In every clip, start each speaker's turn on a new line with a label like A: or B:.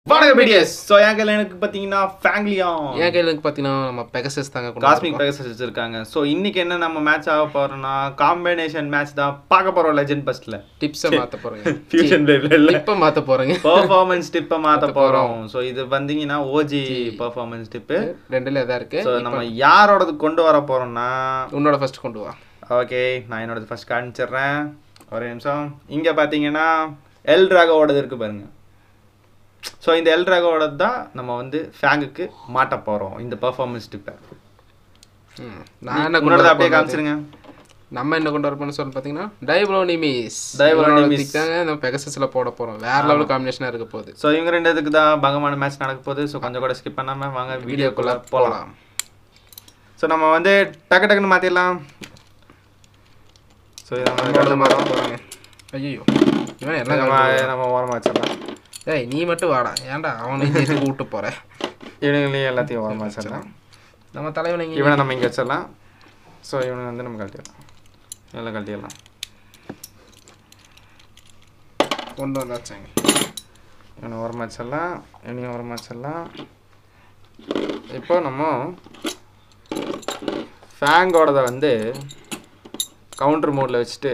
A: வணக்கம் BDS so என் கையில் எனக்கு பார்த்தீங்கன்னா ஃபேங்லியாம்
B: என் கையில் எனக்கு பார்த்தீங்கன்னா நம்ம பெகசஸ் தாங்க கொண்டு
A: காஸ்மிக்
B: வந்திருக்கோம்.
A: பெகசஸ் வச்சிருக்காங்க ஸோ இன்னைக்கு என்ன நம்ம மேட்ச் ஆக போறோம்னா காம்பினேஷன் மேட்ச் தான் பார்க்க போறோம் லெஜெண்ட் பஸ்ட்ல
B: டிப்ஸை மாற்ற போகிறேங்க
A: ஃபியூஷன் பிளேட்ல இல்ல
B: டிப்பை மாற்ற போகிறேங்க
A: பெர்ஃபார்மன்ஸ் டிப்பை மாத்த போறோம் ஸோ இது வந்தீங்கன்னா ஓஜி பெர்ஃபார்மன்ஸ் டிப்பு
B: ரெண்டுல எதா இருக்கு
A: ஸோ நம்ம யாரோடது கொண்டு வர போறோம்னா
B: உன்னோட ஃபர்ஸ்ட் கொண்டு வா
A: ஓகே நான் என்னோடது ஃபர்ஸ்ட் காமிச்சிடுறேன் ஒரே நிமிஷம் இங்க பாத்தீங்கன்னா எல் டிராகோடது இருக்கு பாருங்க ஸோ இந்த எல் டிராகோடது தான் நம்ம வந்து ஃபேங்குக்கு மாட்ட போறோம் இந்த பெர்ஃபார்மன்ஸ் டிப்பை
B: ம். நான் என்ன கொண்டு
A: உன்னோடது
B: வர
A: அப்படியே
B: போறேன்
A: காமிச்சிருங்க
B: நம்ம என்ன கொண்டு வரப்போன்னு சொல்லி பார்த்தீங்கன்னா டைப்ரோனிமிஸ்
A: Dibronimis.
B: தாங்க நம்ம பெகசஸில் போட போகிறோம் வேற லெவல் காம்பினேஷனாக இருக்க போகுது
A: ஸோ இவங்க ரெண்டு இதுக்கு தான் பகமான மேட்ச் நடக்க போகுது ஸோ கொஞ்சம் கூட ஸ்கிப் பண்ணாம வாங்க வீடியோக்குள்ள போகலாம் ஸோ நம்ம வந்து டக்கு டக்குன்னு மாற்றிடலாம் ஸோ இதை நம்ம இடது மாறோம்
B: போகிறாங்க ஐயோ இவன் என்ன
A: நம்ம நம்ம ஓரமாக வச்சிடலாம்
B: ஏய் நீ மட்டும் வாடா ஏன்டா அவனை சேர்த்து கூட்டு போற
A: இவனுங்களையும் எல்லாத்தையும் ஓரமாக வச்சிடலாம்
B: நம்ம தலைவனை இங்க
A: இவனை நம்ம இங்கே வச்சிடலாம் ஸோ இவனை வந்து நம்ம கழட்டிடலாம் எல்லாம் கழட்டிடலாம்
B: கொண்டு வந்தாச்சாங்க
A: இவனை ஓரமாக வச்சிடலாம் இவனையும் ஓரமாக வச்சிடலாம் இப்போ நம்ம ஃபேங்கோடதை வந்து கவுண்டர் மோடில் வச்சுட்டு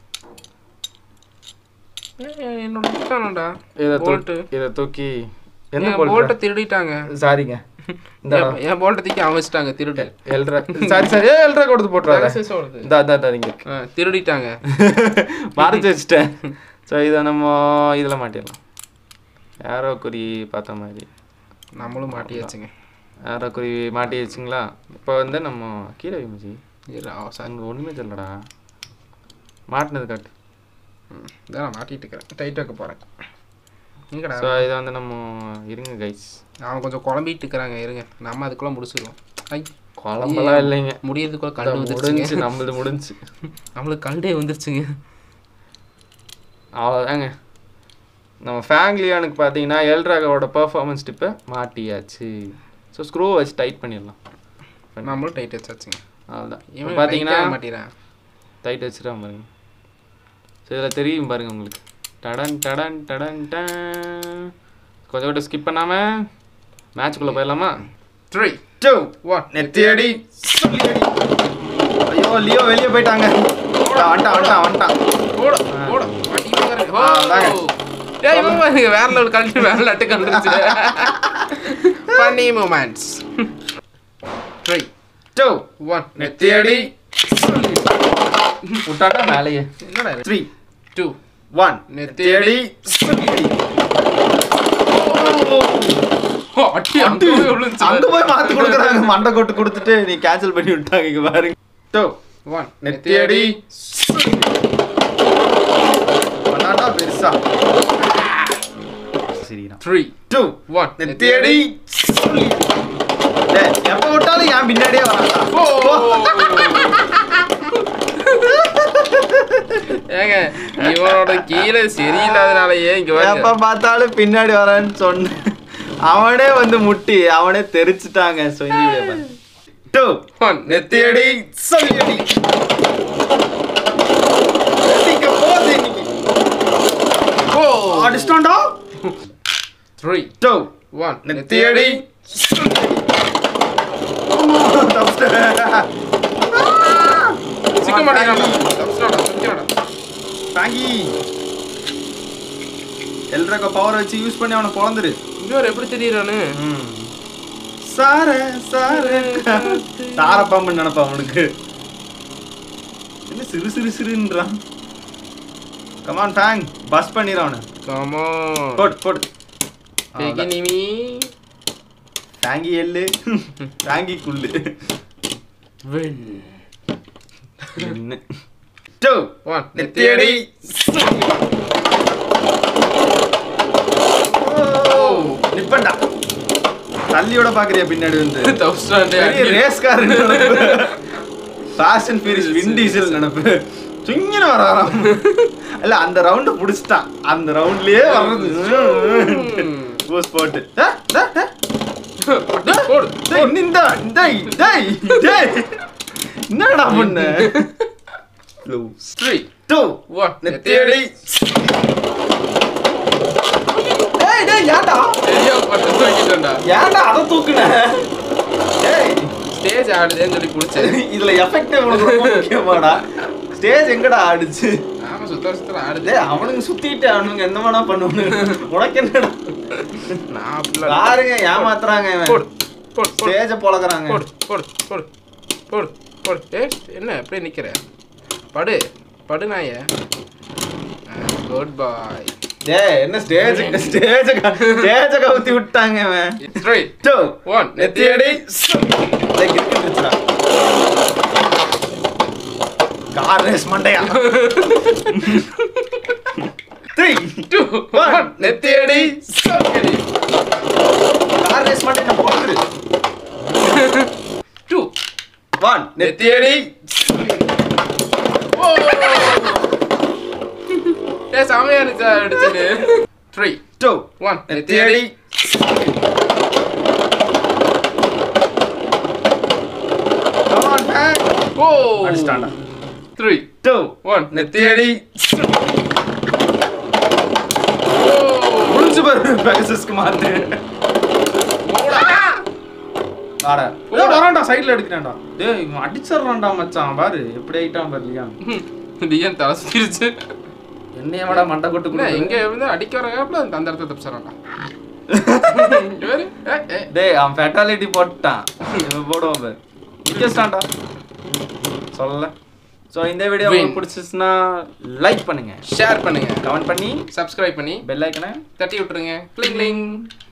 B: ஏய், என்னோட புத்தானடா
A: இதை
B: Bolt.
A: தூக்கி இதை தூக்கி எந்த
B: என்
A: போல்ட்
B: போல்ட்டை திருடிட்டாங்க
A: சாரிங்க இந்த
B: என் என் போல்ட்டை தூக்கி அவன் வச்சுட்டாங்க திருடு
A: எல்ட்ரா சாரி சாரி ஏ எல்ட்ரா கொடுத்து போட்டுறாரு
B: Pegasus ஓடுது.
A: இந்த இந்த இந்த இங்க
B: ஆ, திருடிட்டாங்க
A: மறைச்சு வச்சுட்டேன் ஸோ இதை நம்ம இதில் மாட்டிடலாம் ஏரோ குறி பார்த்த மாதிரி
B: நம்மளும் மாட்டியாச்சுங்க
A: ஏரோ குறி மாட்டி வச்சுங்களா இப்போ வந்து நம்ம கீழே விமிச்சி
B: இரு, அவ சார்
A: அங்கே ஒன்றுமே தெரியலடா மாட்டினது காட்டு
B: இதான் நான் மாட்டிட்டு இருக்கிறேன் டைட் வைக்க போறேன் எங்கடா
A: ஸோ இதை வந்து நம்ம இருங்க கைஸ்
B: அவன் கொஞ்சம் குழம்பிட்டு இருக்கிறாங்க இருங்க நம்ம அதுக்குள்ள முடிச்சிடுவோம் ஐ
A: குழம்பெல்லாம் இல்லைங்க
B: முடியறதுக்குள்ள கண்டு வந்துருச்சுங்க
A: முடிஞ்சு நம்மளது முடிஞ்சு
B: நம்மளுக்கு கண்டே வந்துருச்சுங்க
A: அவ்வளோதாங்க நம்ம ஃபேங்லியானுக்கு பார்த்தீங்கன்னா எல்ட்ராகோட பெர்ஃபார்மன்ஸ் டிப்பை மாட்டியாச்சு ஸோ ஸ்க்ரூ வச்சு டைட் பண்ணிடலாம்
B: நம்மளும் டைட் வச்சாச்சுங்க
A: அவ்வளோதான் இப்போ
B: இவன்
A: பார்த்தீங்கன்னா
B: பார்த்தீங்கன்னா மாட்டிறான்
A: டைட் வச்சுட்டான் பாருங்க ஸோ இதில் தெரியும் பாருங்க உங்களுக்கு டடன் டடன் டடன் டன் கொஞ்சம் கூட ஸ்கிப் பண்ணாமல் மேட்ச்குள்ளே போயிடலாமா
B: த்ரீ
A: டூ
B: ஒன்
A: நெத்தியடி ஐயோ லியோ வெளியே போயிட்டாங்க வந்துட்டான் வந்துட்டான் வந்துட்டான்
B: போட போட அடி வாங்குறது. ஓ.
A: ஆ, அதாங்க.
B: ஏய், இவன் பாருங்க, வேற லெவல் கழட்டி வேற லட்டு கண்டுருச்சு funny moments three
A: two
B: one
A: நெத்தியடி விட்டாட்டா மேலேயே
B: என்னடா இது
A: த்ரீ
B: டூ
A: ஒன்
B: நெத்தியடி.
A: நெத்தியடி
B: ஓ, அடி அங்க போய் விழுந்துச்சு.
A: அங்க போய் மாத்து கொடுக்குறாங்க மண்டை கொட்டு கொடுத்துட்டு நீ கேன்சல் பண்ணி விட்டாங்க இங்க பாருங்க டூ
B: ஒன்
A: நெத்தியடி பண்ணாட்டா பெருசா சரிடா
B: த்ரீ
A: டூ
B: ஒன்
A: நெத்தியடி டேய், எப்ப விட்டாலும் என் பின்னாடியே வராடா
B: ஏங்க இவனோட கீழே சரியில்லாதனாலயே இங்க
A: எப்ப
B: பாருங்க
A: பார்த்தாலும் பின்னாடி வரேன்னு சொன்னேன் அவனே வந்து முட்டி அவனே தெரிச்சுட்டாங்க ஸோ இந்த வீடியோ பாரு டூ
B: ஒன்
A: நெத்தியடி சொல்லியடி நெத்திக்க போகுது இன்னைக்கு
B: ஓ
A: அடிச்சிட்டோண்டா
B: த்ரீ
A: டூ
B: ஒன்
A: நெத்தியடி
B: சிக்க மாட்டேங்கிறான்
A: தாங்கி எல்ட்ராக்கோ பவர் வச்சு யூஸ் பண்ணி அவனை பொழந்துரு
B: இன்னொரு எப்படி தெரியறானு
A: சார சார சார பாம்பு நினைப்பான் அவனுக்கு என்ன சிறு சிறு சிறுன்றான் கமான் ஃபேங் பஸ் பண்ணிடுறான் அவனை
B: கமான்
A: போட் போட்
B: பெகினிமி
A: தாங்கி எள்ளு தாங்கி குள்ளு
B: வின்
A: என்ன டூ
B: ஒன்
A: நெத்தியடி நிப்பண்டா தள்ளியோட பாக்குறியா பின்னாடி வந்து
B: தௌசண்ட்
A: பெரிய race car fast and furious Vin Diesel நினைப்பு சுங்கின வராராம் இல்ல அந்த ரவுண்ட் புடிச்சிட்டான் அந்த ரவுண்ட்லயே வர்றது போஸ் போட்டு ஆ, ஆ, ஆ.
B: போடு
A: டேய், இந்த டேய் டேய் டேய் என்னடா பண்ண
B: த்ரீ
A: டூ
B: ஒன்
A: நெத்தியடி டேய் டேய் ஏன்டா
B: தெரியாம பிடிச்சேன்டா
A: ஏன்டா அதை தூக்குன ஏய்
B: ஸ்டேஜ் ஆடுதேன்னு சொல்லி பிடிச்சேன்
A: இதுல எஃபெக்ட் உனக்கு ரொம்ப முக்கியமாடா ஸ்டேஜ் எங்கடா ஆடுச்சு
B: ஆமா சுத்தர சுத்தர ஆடுது
A: டேய் அவனுங்க சுத்திட்டு அவனுங்க என்ன வேணா பண்ணுவானுங்க உனக்கு என்னடா
B: நான் அப்படிலாம்
A: பாருங்க ஏமாத்துறாங்க
B: போடு போடு போடு
A: ஸ்டேஜ பொளக்குறாங்க
B: போடு போடு போடு போடு போடு ஏ என்ன அப்படியே நிக்கிற படு படு நாய குட் பாய்
A: டேய் என்ன ஸ்டேஜ் ஸ்டேஜ் ஸ்டேஜ கவுத்தி விட்டாங்க இவன்
B: த்ரீ
A: டூ
B: ஒன்
A: நெத்தியடி லைக் இருக்குதுடா கார் ரேஸ் மண்டையா த்ரீ
B: டூ
A: One.
B: ஒன் நெத்தியடி சோக்கடி
A: கார் ரேஸ் மண்டை நம்ம போட்டுரு
B: டூ
A: ஒன் நெத்தியடி
B: ஓ ஏ செமையா இருந்துச்சு அடிச்சது த்ரீ
A: டூ
B: ஒன்
A: நெத்தியடி
B: நெத்தியடி
A: Come on, man.
B: ஓ
A: அடிச்சிட்டான்டா.
B: Three
A: Two.
B: ஒன்
A: நெத்தியடி
B: ஓ
A: முடிஞ்சு பாரு பெகசஸ்க்கு மாத்து ஆடா ஓ வரான்டா சைடுல எடுக்கிறான்டா டேய் இவன் அடிச்சிடுறான்டா மச்சான் பாரு எப்படி ஆயிட்டான் பாரு லியான்
B: லியன் தலை சுத்திருச்சு
A: என்னைய விட மண்டை கொட்டு
B: என்ன
A: கொடுக்குது.
B: இங்க இருந்து அடிக்க வர கேப்ல அந்த இடத்த தப்பிச்சிடறான்டா
A: டேய் அவன் ஃபெட்டாலிட்டி போட்டான் இவன் போடுவான் பாரு நிக்க வச்சிட்டான்டா சொல்லல ஸோ இந்த வீடியோ
B: Win.
A: உங்களுக்கு பிடிச்சிச்சுன்னா லைக் பண்ணுங்க
B: ஷேர் பண்ணுங்க
A: கமெண்ட் பண்ணி
B: சப்ஸ்கிரைப் பண்ணி
A: பெல் ஐக்கனை
B: தட்டி விட்டுருங்க கிளிங் கிளிங்